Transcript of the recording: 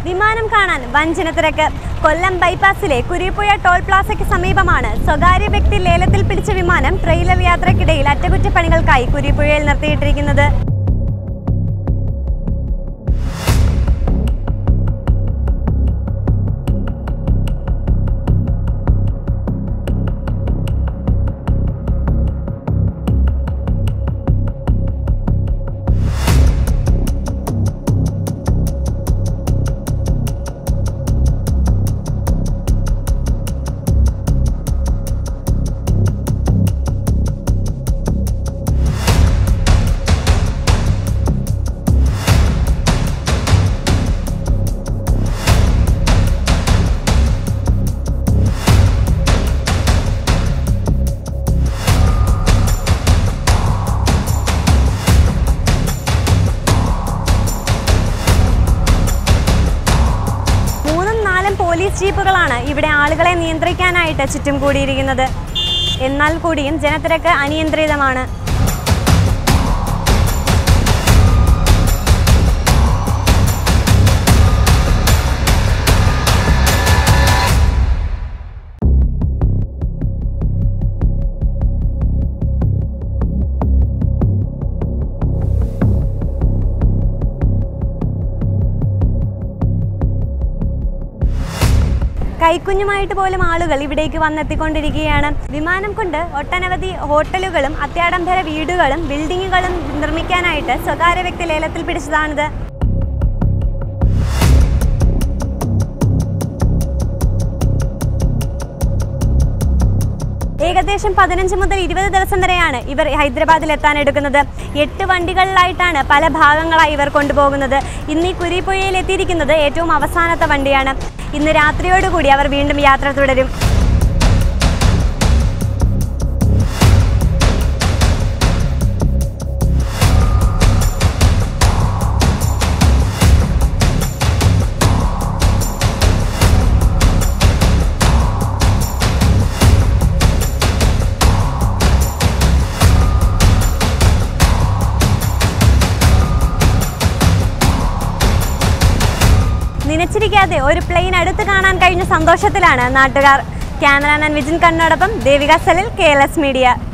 വിമാനം കാണാൻ വഞ്ചന തിരക്ക് കൊല്ലം ബൈപ്പാസിലെ കുരിപ്പുഴ ടോൾ പ്ലാസയ്ക്ക് സമീപമാണ് സ്വകാര്യ വ്യക്തി ലേലത്തിൽ പിടിച്ച വിമാനം ട്രെയിലർ യാത്രക്കിടയിൽ അറ്റകുറ്റപ്പണികൾക്കായി കുരിപ്പുഴയിൽ നിർത്തിയിട്ടിരിക്കുന്നത് മൂന്നും നാലും പോലീസ് ജീപ്പുകളാണ് ഇവിടെ ആളുകളെ നിയന്ത്രിക്കാനായിട്ട് ചുറ്റും കൂടിയിരിക്കുന്നത് എന്നാൽ കൂടിയും ജനത്തിരക്ക് അനിയന്ത്രിതമാണ് കൈക്കുഞ്ഞുമായിട്ട് പോലും ആളുകൾ ഇവിടേക്ക് വന്നെത്തിക്കൊണ്ടിരിക്കുകയാണ് വിമാനം കൊണ്ട് ഒട്ടനവധി ഹോട്ടലുകളും അത്യാഡംബര വീടുകളും ബിൽഡിങ്ങുകളും നിർമ്മിക്കാനായിട്ട് സ്വകാര്യ വ്യക്തി ലേലത്തിൽ പിടിച്ചതാണിത് ഏകദേശം പതിനഞ്ച് മുതൽ ഇരുപത് ദിവസം വരെയാണ് ഇവർ ഹൈദരാബാദിൽ എത്താൻ എടുക്കുന്നത് എട്ട് വണ്ടികളിലായിട്ടാണ് പല ഭാഗങ്ങളായി ഇവർ കൊണ്ടുപോകുന്നത് ഇന്ന് ഈ കുരിപ്പുഴയിൽ എത്തിയിരിക്കുന്നത് ഏറ്റവും അവസാനത്തെ വണ്ടിയാണ് ഇന്ന് രാത്രിയോടുകൂടി അവർ വീണ്ടും യാത്ര തുടരും നനച്ചിരിക്കാതെ ഒരു പ്ലെയിൻ അടുത്ത് കാണാൻ കഴിഞ്ഞ സന്തോഷത്തിലാണ് നാട്ടുകാർ ക്യാമറാമാൻ വിജിൻ കണ്ണോടൊപ്പം Devika Salil K L S media